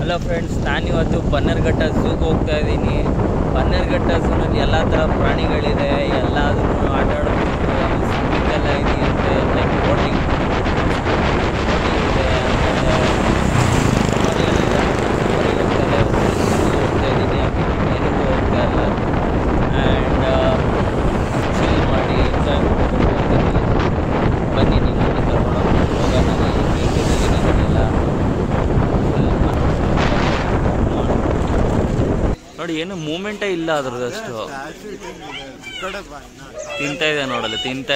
Hello friends ನಾನಿವತ್ತು ಬನ್ನರ್ಘಟ್ಟ ಝೂಗೆ ಹೋಗ್ತಾ ಇದ್ದೀನಿ ಬನ್ನರ್ಘಟ್ಟ ಝೂನಲ್ಲಿ ಎಲ್ಲ ಥರ ಪ್ರಾಣಿಗಳಿದೆ ಎಲ್ಲಾದ್ರೂ ಆಟ ಆಡಬೇಕು ಎಲ್ಲ ಇದೆಯಂತೆ ಲೈಕ್ ಬೋಟಿಂಗ್ ಇದೆ ಆಮೇಲೆ ಹೋಗ್ತಾ ಇದ್ದೀನಿ ಏನಕ್ಕೂ ಹೋಗ್ತಾ ಇಲ್ಲ ಆ್ಯಂಡ್ ಚಿಲ್ ಮಾಡಿ ಎಂಜಾಯ್ ಮಾಡ್ಕೊಂಡು ಹೋಗ್ತೀನಿ ಬನ್ನಿ ನೀವು ಕರ್ಕೊಂಡು ಹೋಗೋಣ ಏನಿಲ್ಲ ನೋಡಿ ಏನು ಮೂಮೆಂಟೇ ಇಲ್ಲ ಅದ್ರದಷ್ಟು ತಿಂತಾ ಇದೆ ನೋಡಲ್ಲ ತಿಂತ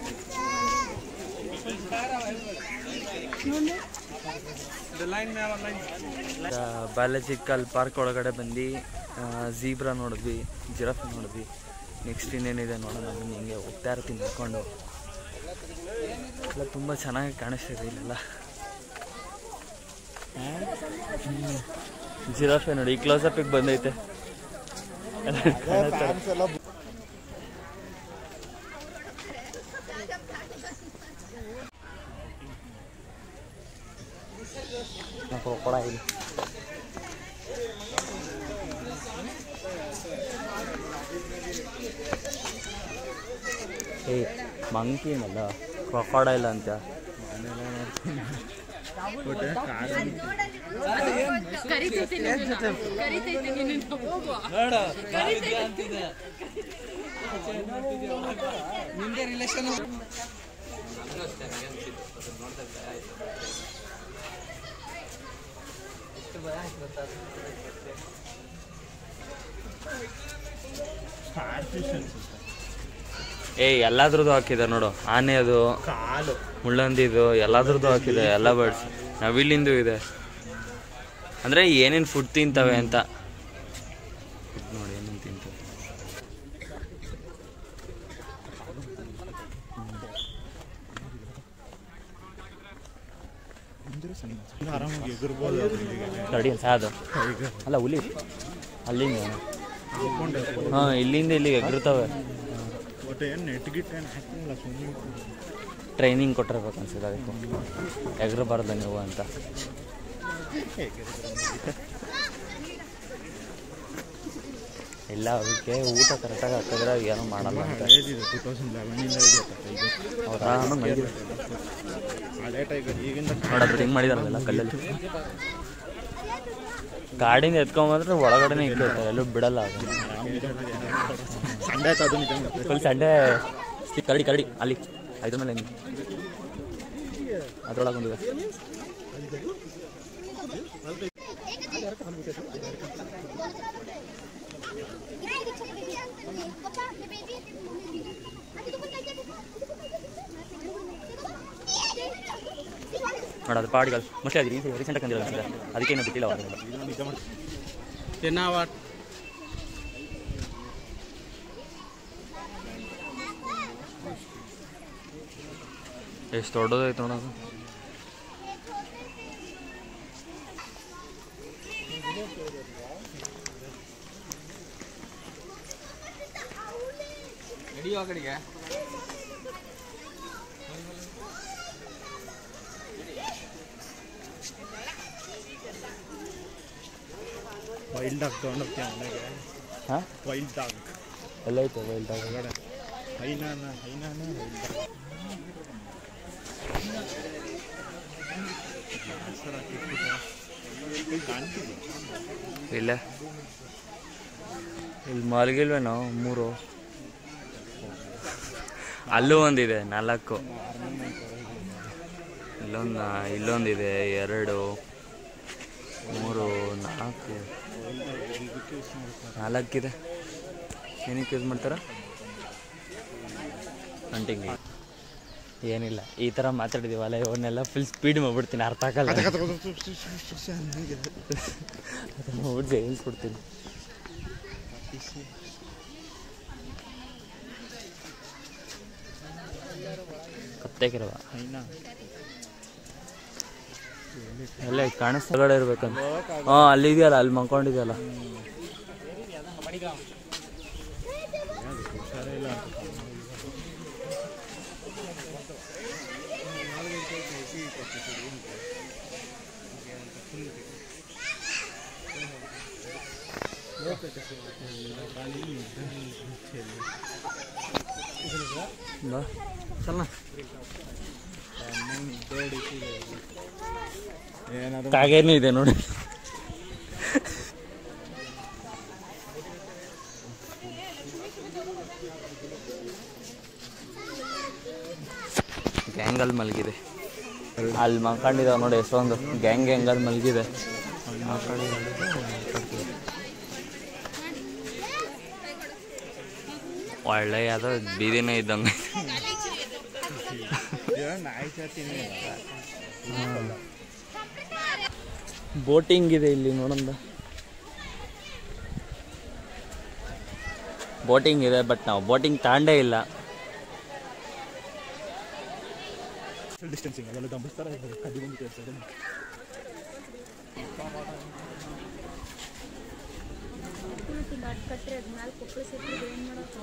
ಬಾಲಾಜಿಕಲ್ ಪಾರ್ಕ್ ಒಳಗಡೆ ಬಂದು ಝೀಬ್ರಾ ನೋಡಿದ್ವಿ ಜಿರಾಫ್ ನೋಡಿದ್ವಿ ನೆಕ್ಸ್ಟ್ ಇನ್ನೇನಿದೆ ನೋಡೋಣ ಬನ್ನಿ ಹಿಂಗೆ ಹೋಗ್ತಾ ಇರ್ತೀನಿ ನೋಡ್ಕೊಂಡು ಎಲ್ಲ ತುಂಬ ಚೆನ್ನಾಗಿ ಕಾಣಿಸ್ತಿದೆ ಇಲ್ಲೆಲ್ಲ ಜಿರಾಫೆ ನೋಡಿ ಈ ಕ್ಲೋಸ್ ಅಪಿಗೆ ಬಂದೈತೆ ಕೊಡ ಇಲ್ಲಿ ಏ ಮಂಕಿ ಏನಲ್ಲ ಕ್ರೊಕಾಡೈಲ್ ಅಂತ ಕರಿತೈತೆ ನಿನ್ನನ್ನ. ಕರಿತೈತೆ ನಿನ್ನನ್ನ. ಹೋಗು. ಏ ಎಲ್ಲಾದ್ರದ್ದು ಹಾಕಿದೆ ನೋಡು ಆನೆ ಅದು ಮುಳ್ಳಂದಿದು ಎಲ್ಲಾದ್ರದ್ದು ಹಾಕಿದೆ ಎಲ್ಲ ಬರ್ಡ್ಸ್ ನವಿಲಿಂದು ಇದೆ ಅಂದ್ರೆ ಏನೇನು ಫುಡ್ ತಿಂತವೆ ಅಂತ Food ನೋಡಿ ಏನೇನು ತಿಂತವೆ ಆರಾಮಾಗಿ ಎಗರ್ಬೋದು ತಡಿ ಅದು ಅಲ್ಲ ಹುಲಿ ಅಲ್ಲಿಂದ ಹಾಂ ಇಲ್ಲಿಂದ ಇಲ್ಲಿಗೆ ಎಗರ್ತವೆ ಒಟ್ಟು ಏನು ನೆಟ್ ಗಿಟ್ ಏನು ಹಾಕಿಲ್ಲ ಸುಮ್ಮನೆ ಟ್ರೈನಿಂಗ್ ಕೊಟ್ಟಿರ್ಬೇಕು ಅನ್ಸುತ್ತೆ ಅದಕ್ಕೆ ಎಗರಬಾರ್ದು ನೀವು ಅಂತ ಇಲ್ಲ ಅದಕ್ಕೆ ಊಟ ಕರೆಕ್ಟಾಗಿ ಹಾಕಿದ್ರೆ ಏನೂ ಮಾಡಲ್ಲ ಅಂತ ಏಜಿದೆ ಟೂ ತೌಸಂಡ್ ಲೆವೆನಿಂದ ಇದೆ ಈಗ ಅವ್ರು ಆರಾಮಾಗಿ ಮಲಗಿದೆ. ಹಳೆ ಟೈಗರ್ ಈಗಿಂದ ನೋಡೋದು ಹಿಂಗೆ ಮಾಡಿದಾರಲ್ಲ ಕಲ್ಲಲ್ಲಿ ಗಾಡಿಯಿಂದ ಎತ್ಕೊಂಬಂದ್ರೆ ಒಳಗಡೆನೆ ಇಕ್ಕೈತೆ ಎಲ್ಲೂ ಬಿಡಲ್ಲ ಅದು ಸಂಡೆ ಆಯ್ತು ಅದು ನಿಜ ಮತ್ತೆ. ಫುಲ್ ಸಂಡೇ ಕರಡಿ ಕರಡಿ ಅಲ್ಲಿ ಅದ್ರ ಮೇಲೆ ಹಿಂಗೆ ಅದ್ರೊಳಗೆ ಒಂದಿದೆ ನೋಡಿ ಅದು ಪಾಡಿಗಳು ಮೋಸ್ಟ್ಲಿ ಅದು ರೀಸೆಂಟಾಗಿ ಕಂದಿಲ್ಲ ಅನ್ಸುತ್ತೆ ಅದಕ್ಕೆ ಏನು ಬಿಟ್ಟಿಲ್ಲ ಅವ್ರು ಎಷ್ಟು ದೊಡ್ಡದೈತೆ ನೋಡೋದು ವೈಲ್ಡ್ ಡಾಗ್ ತೊಗೊಂಡೋಗ್ತೀಯ ಮನೆಗೆ ಹಾಂ ವೈಲ್ಡ್ ಡಾಗ್ ಎಲ್ಲೈತೆ ವೈಲ್ಡ್ ಹೊರಗಡೆ ಹೈನಾನ ಹೈನಾನ ವೈಲ್ಡ್ ಡಾಗ್ ಕಾಣ್ತಿದೆ ಇಲ್ಲ ಇಲ್ಲಿ ಮಲಗಿಲ್ವೇನೋ ಮೂರು ಅಲ್ಲೂ ಒಂದಿದೆ ನಾಲ್ಕು ಇಲ್ಲೊಂದು ಇಲ್ಲೊಂದಿದೆ ಎರಡು ಮೂರು ನಾಲ್ಕು ನಾಲ್ಕಿದೆ ಏನಕ್ಕೆ ಯೂಸ್ ಮಾಡ್ತಾರ ಹಂಟಿಂಗ್ ಏನಿಲ್ಲ ಈ ಥರ ಮಾತಾಡಿದೀವಲ್ಲ ಇವನ್ನೆಲ್ಲ ಫುಲ್ ಸ್ಪೀಡ್ ಮಾಡ್ಬಿಡ್ತೀನಿ ಅರ್ಥ ಆಗಲ್ಲ ಅದನ್ನ ನೋಡ್ಸಿ ಹೇಳ್ಕೊಡ್ತೀನಿ ಕತ್ತೆಗಿರವ ಹೈನಾ ಎಲ್ಲ ಕಾಣಿಸ್ತಗಡೆ ಇರ್ಬೇಕಂತ ಹಾಂ ಅಲ್ಲಿ ಇದೆಯಲ್ಲ ಅಲ್ಲಿ ಮಲ್ಕೊಂಡಿದೆಯಲ್ಲ ಹುಷಾರೇ ಇಲ್ಲ ಅಂತ ಬಾ ಚಲ ಏನಾದ್ರು ಕಾಗೇನೂ ಇದೆ ನೋಡಿ ಗ್ಯಾಂಗಲ್ಲಿ ಮಲಗಿದೆ ಅಲ್ಲಿ ಮಲ್ಕೊಂಡಿದ್ದಾವೆ ನೋಡಿ ಎಷ್ಟೊಂದು ಗ್ಯಾಂಗ್ ಗ್ಯಾಂಗಲ್ಲಿ ಮಲಗಿದೆ ಒಳ್ಳೆ ಯಾವುದೋ ಬೀದಿನೇ ಇದ್ದಂಗೆ ನಾಯಿ ಜಾತಿನೇ ಬೋಟಿಂಗ್ ಇದೆ ಇಲ್ಲಿ ನೋಡಂದ ಬೋಟಿಂಗ್ ಇದೆ ಬಟ್ ನಾವು ಬೋಟಿಂಗ್ ತಾಂಡೇ ಇಲ್ಲ ಡಿಸ್ಟೆನ್ಸಿಂಗ್ ಅದೆಲ್ಲ ಡಂಬಿಸ್ತಾರೆ ಕದ್ದಿ ಬಂದು ಕೇಳ್ತಾರೆ ಕಟ್ರೆ ಅದ್ ಮ್ಯಾಲ ಕೊಪ್ಪಳ ಸೇರಿ ಏನ್ ಮಾಡಕ್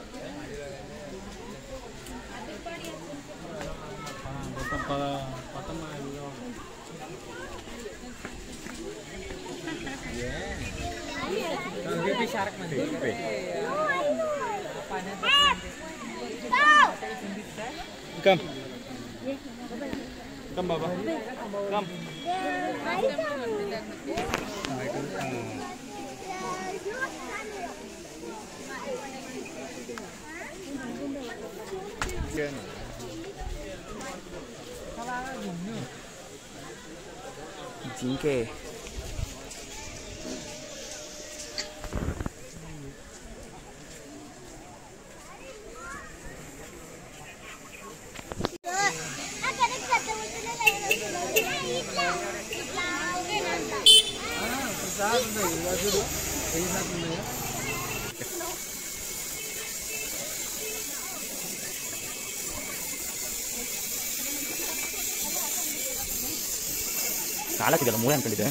ಕಮ್ ಕಮ್ ಬಾಬಾ ಕಮ್ ಜಿಂಕೆ ನಾಲ್ಕಿದೆಲ್ಲ ಮೂಳೆ ಅನ್ಕೊಂಡಿದ್ದೆ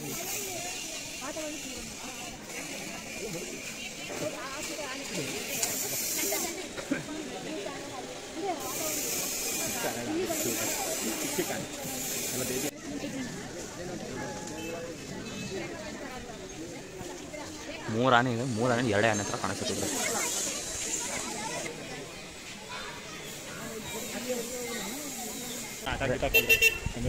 ಮೂರು ಆನೆ ಇದೆ ಮೂರು ಆನೆ ಎರಡೇ ಆನೆ ಹತ್ರ ಕಾಣಿಸುತ್ತಿದೆ ಹಾಂ ತಾಕಿ ತಾಕಿ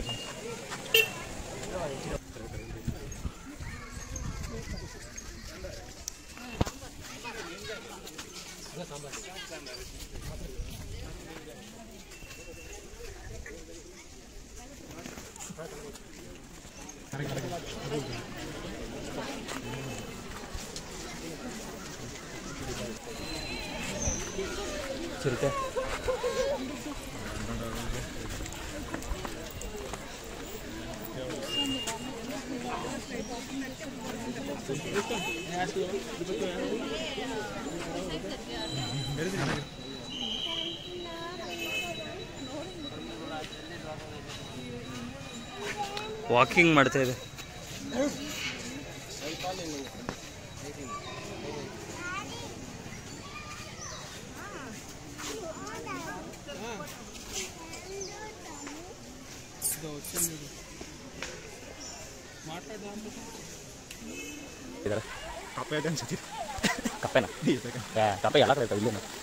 ಚಿರತೆ ವಾಕಿಂಗ್ ಮಾಡ್ತಾ ಇದೆ ಇದಾರೆ ಕಪ್ಪೆ ಇದೆ ಅನ್ಸುತ್ತೆ ಕಪ್ಪೆನ ಈ second. ಏ, ಕಪ್ಪೆ ಎಲ್ಲ ಕಡೆ ಇರ್ತಾವೆ ಇಲ್ಲೇನು